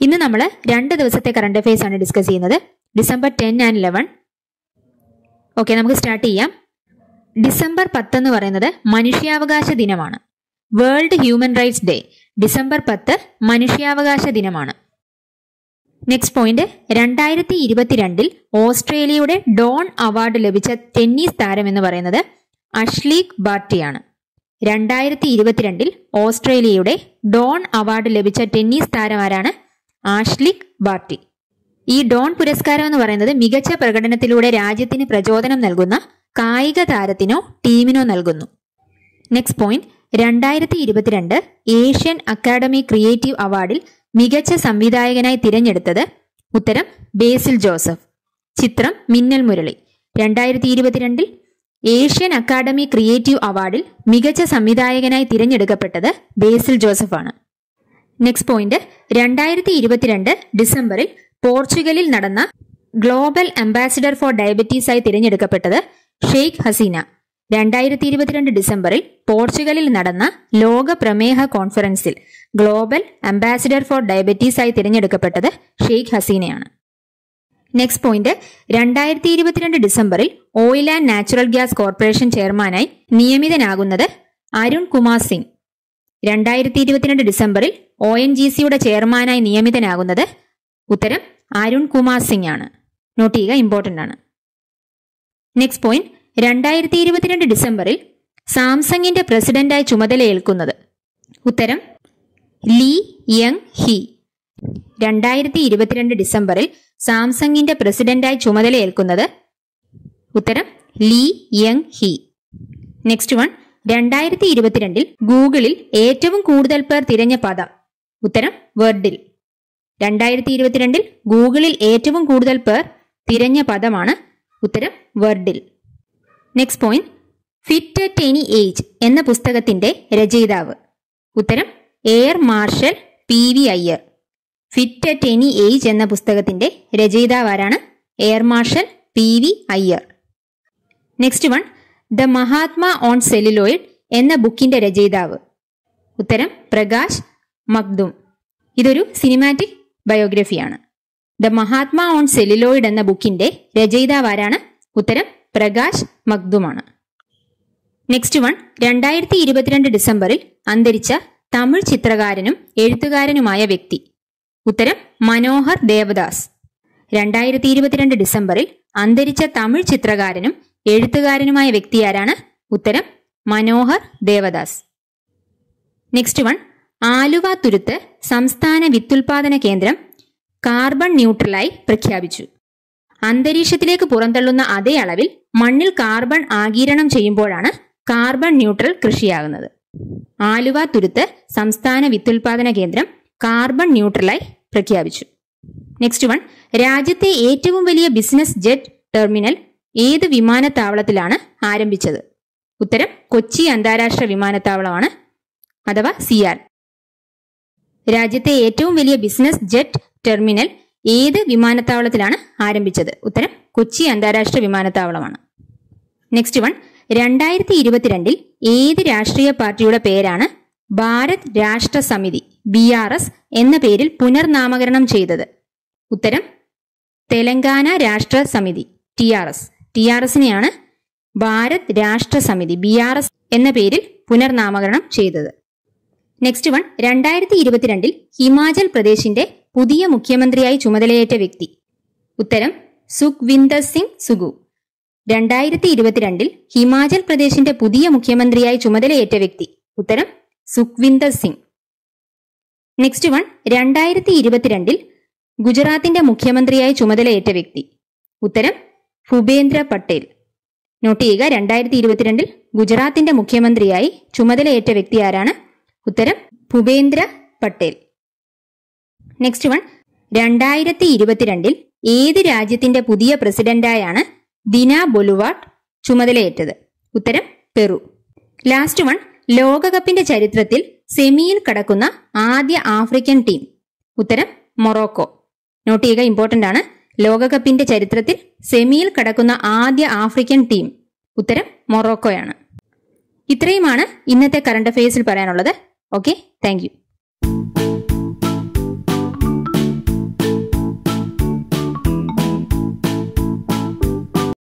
ഇന്ന് നമ്മൾ രണ്ട് ദിവസത്തെ കറണ്ട് അഫയേഴ്സ് ആണ് ഡിസ്കസ് ചെയ്യുന്നത് December ten and eleven okay നമുക്ക് സ്റ്റാർട്ട് ചെയ്യാം ഡിസംബർ പത്ത് എന്ന് പറയുന്നത് മനുഷ്യാവകാശ ദിനമാണ് world human rights day December പത്ത് മനുഷ്യാവകാശ ദിനമാണ് നെക്സ്റ്റ് പോയിന്റ് രണ്ടായിരത്തി ഇരുപത്തിരണ്ടിൽ ഓസ്ട്രേലിയയുടെ ഡോൺ അവാർഡ് ലഭിച്ച ടെന്നീസ് താരം എന്ന് പറയുന്നത് അഷ്ലീക് ബാർട്ടിയാണ് രണ്ടായിരത്തി ഇരുപത്തിരണ്ടിൽ ഓസ്ട്രേലിയയുടെ ഡോൺ അവാർഡ് ലഭിച്ച ടെന്നീസ് താരം ആരാണ് ആഷ്ലിക് ബാർട്ടി ഈ ഡോൺ പുരസ്കാരം എന്ന് പറയുന്നത് മികച്ച പ്രകടനത്തിലൂടെ രാജ്യത്തിന് പ്രചോദനം നൽകുന്ന കായിക താരത്തിനോ ടീമിനോ നൽകുന്നു നെക്സ്റ്റ് പോയിന്റ് രണ്ടായിരത്തി ഇരുപത്തിരണ്ട് ഏഷ്യൻ അക്കാഡമി ക്രിയേറ്റീവ് അവാർഡിൽ മികച്ച സംവിധായകനായി തിരഞ്ഞെടുത്തത് ഉത്തരം ബേസിൽ ജോസഫ് ചിത്രം മിന്നൽ മുരളി രണ്ടായിരത്തി ഇരുപത്തിരണ്ടിൽ ഏഷ്യൻ അക്കാഡമി ക്രിയേറ്റീവ് അവാർഡിൽ മികച്ച സംവിധായകനായി തിരഞ്ഞെടുക്കപ്പെട്ടത് ബേസിൽ ജോസഫാണ് നെക്സ്റ്റ് പോയിന്റ് രണ്ടായിരത്തി ഇരുപത്തിരണ്ട് ഡിസംബറിൽ പോർച്ചുഗലിൽ നടന്ന ഗ്ലോബൽ അംബാസിഡർ ഫോർ ഡയബറ്റീസ് ആയി തിരഞ്ഞെടുക്കപ്പെട്ടത് ഷെയ്ഖ് ഹസീന രണ്ടായിരത്തി ഇരുപത്തിരണ്ട് ഡിസംബറിൽ പോർച്ചുഗലിൽ നടന്ന ലോക പ്രമേഹ കോൺഫറൻസിൽ ഗ്ലോബൽ അംബാസിഡർ ഫോർ ഡയബറ്റീസ് ആയി തിരഞ്ഞെടുക്കപ്പെട്ടത് ഷെയ്ഖ് ഹസീനയാണ് നെക്സ്റ്റ് പോയിന്റ് രണ്ടായിരത്തി ഇരുപത്തിരണ്ട് ഡിസംബറിൽ oil and natural gas corporation ചെയർമാനായി നിയമിതനാകുന്നത് അരുൺ കുമാർ സിംഗ് രണ്ടായിരത്തി ഇരുപത്തിരണ്ട് ഡിസംബറിൽ ഒ എൻ ജി സിയുടെ ചെയർമാനായി നിയമിതനാകുന്നത് ഉത്തരം അരുൺ കുമാർ സിംഗ് ആണ് നോട്ട് ചെയ്യുക ഇമ്പോർട്ടന്റ് ആണ് നെക്സ്റ്റ് പോയിന്റ് രണ്ടായിരത്തി ഇരുപത്തിരണ്ട് ഡിസംബറിൽ സാംസങ്ങിന്റെ പ്രസിഡന്റായി ചുമതലയേൽക്കുന്നത് ഉത്തരം ലീ യങ് ഹി രണ്ടായിരത്തി ഇരുപത്തിരണ്ട് ഡിസംബറിൽ സാംസങ്ങിന്റെ പ്രസിഡന്റായി ചുമതലയേൽക്കുന്നത് ഉത്തരം Lee Young Hee next one രണ്ടായിരത്തി ഇരുപത്തിരണ്ടിൽ ഗൂഗിളിൽ ഏറ്റവും കൂടുതൽ പേർ തിരഞ്ഞ പദം ഉത്തരം വേർഡിൽ രണ്ടായിരത്തി ഇരുപത്തിരണ്ടിൽ ഗൂഗിളിൽ ഏറ്റവും കൂടുതൽ പേർ തിരഞ്ഞ പദമാണ് ഉത്തരം വേർഡിൽ next point fit at any age എന്ന പുസ്തകത്തിന്റെ രചയിതാവ് ഉത്തരം air marshal P V Iyer fit at any age എന്ന പുസ്തകത്തിന്റെ രചയിതാവ് ആരാണ് air marshal P V Iyer next one the Mahatma on celluloid എന്ന ബുക്കിന്റെ രചയിതാവ് ഉത്തരം പ്രകാശ് മക്ദും ഇതൊരു സിനിമാറ്റിക് ബയോഗ്രഫിയാണ് ദ മഹാത്മാ ഓൺ സെല്ലുലോയിഡ് എന്ന ബുക്കിന്റെ രചയിതാവ് ആരാണ് ഉത്തരം പ്രകാശ് മക്ദുമാണ് നെക്സ്റ്റ് വൺ രണ്ടായിരത്തി ഇരുപത്തിരണ്ട് ഡിസംബറിൽ അന്തരിച്ച തമിഴ് ചിത്രകാരനും എഴുത്തുകാരനുമായ വ്യക്തി ഉത്തരം മനോഹർ ദേവദാസ് രണ്ടായിരത്തി ഇരുപത്തിരണ്ട് ഡിസംബറിൽ അന്തരിച്ച തമിഴ് ചിത്രകാരനും എഴുത്തുകാരനുമായ വ്യക്തി ആരാണ് ഉത്തരം മനോഹർ ദേവദാസ് നെക്സ്റ്റ് വൺ ആലുവ തുരുത്ത് സംസ്ഥാന വിത്തുൽപാദന കേന്ദ്രം കാർബൺ ന്യൂട്രലായി പ്രഖ്യാപിച്ചു അന്തരീക്ഷത്തിലേക്ക് പുറന്തള്ളുന്ന അതേ അളവിൽ മണ്ണിൽ കാർബൺ ആഗീരണം ചെയ്യുമ്പോഴാണ് കാർബൺ ന്യൂട്രൽ കൃഷിയാകുന്നത് ആലുവ തുരുത്ത് സംസ്ഥാന വിത്തുൽപാദന കേന്ദ്രം കാർബൺ ന്യൂട്രലായി പ്രഖ്യാപിച്ചു നെക്സ്റ്റ് വൺ രാജ്യത്തെ ഏറ്റവും വലിയ ബിസിനസ് ജെറ്റ് ടെർമിനൽ ഏത് വിമാനത്താവളത്തിലാണ് ആരംഭിച്ചത് ഉത്തരം കൊച്ചി അന്താരാഷ്ട്ര വിമാനത്താവളമാണ് അഥവാ സിയാൽ രാജ്യത്തെ ഏറ്റവും വലിയ ബിസിനസ് ജെറ്റ് ടെർമിനൽ ഏത് വിമാനത്താവളത്തിലാണ് ആരംഭിച്ചത് ഉത്തരം കൊച്ചി അന്താരാഷ്ട്ര വിമാനത്താവളമാണ് നെക്സ്റ്റ് വൺ രണ്ടായിരത്തി ഇരുപത്തിരണ്ടിൽ ഏത് രാഷ്ട്രീയ പാർട്ടിയുടെ പേരാണ് Bharat Rashtra Samithi B R S എന്ന പേരിൽ പുനർനാമകരണം ചെയ്തത് ഉത്തരം Telangana Rashtra Samithi T R S T R എസിനെയാണ് Bharat Rashtra Samithi B R S എന്ന പേരിൽ പുനർനാമകരണം ചെയ്തത് നെക്സ്റ്റ് വൺ രണ്ടായിരത്തി ഇരുപത്തിരണ്ടിൽ ഹിമാചൽ പ്രദേശിന്റെ പുതിയ മുഖ്യമന്ത്രിയായി ചുമതലയേറ്റ വ്യക്തി ഉത്തരം സുഖ്വിന്ദർ സിംഗ് സുഗു രണ്ടായിരത്തി ഇരുപത്തിരണ്ടിൽ ഹിമാചൽ പ്രദേശിന്റെ പുതിയ മുഖ്യമന്ത്രിയായി ചുമതലയേറ്റ വ്യക്തി ഉത്തരം സുഖ്വിന്ദർ സിംഗ് നെക്സ്റ്റ് വൺ രണ്ടായിരത്തി ഇരുപത്തിരണ്ടിൽ ഗുജറാത്തിന്റെ മുഖ്യമന്ത്രിയായി ചുമതലയേറ്റ വ്യക്തി ഉത്തരം ഭൂപേന്ദ്ര പട്ടേൽ നോട്ട് ചെയ്യുക രണ്ടായിരത്തി ഇരുപത്തിരണ്ടിൽ ഗുജറാത്തിന്റെ മുഖ്യമന്ത്രിയായി ചുമതലയേറ്റ വ്യക്തി ആരാണ് ഉത്തരം ഭൂപേന്ദ്ര പട്ടേൽ നെക്സ്റ്റ് വൺ രണ്ടായിരത്തി ഇരുപത്തിരണ്ടിൽ ഏത് രാജ്യത്തിന്റെ പുതിയ പ്രസിഡന്റായാണ് ദിന ബൊലുവാട്ട് ചുമതലയേറ്റത് ഉത്തരം പെറു ലാസ്റ്റ് വൺ ലോകകപ്പിന്റെ ചരിത്രത്തിൽ സെമിയിൽ കടക്കുന്ന ആദ്യ ആഫ്രിക്കൻ ടീം ഉത്തരം മൊറോക്കോ നോട്ട് ചെയ്യുക ഇമ്പോർട്ടന്റ് ആണ് ലോകകപ്പിന്റെ ചരിത്രത്തിൽ സെമിയിൽ കടക്കുന്ന ആദ്യ ആഫ്രിക്കൻ ടീം ഉത്തരം മൊറോക്കോയാണ് ഇത്രയുമാണ് ഇന്നത്തെ കറണ്ട് അഫയേഴ്സിൽ പറയാനുള്ളത് ഓക്കെ താങ്ക്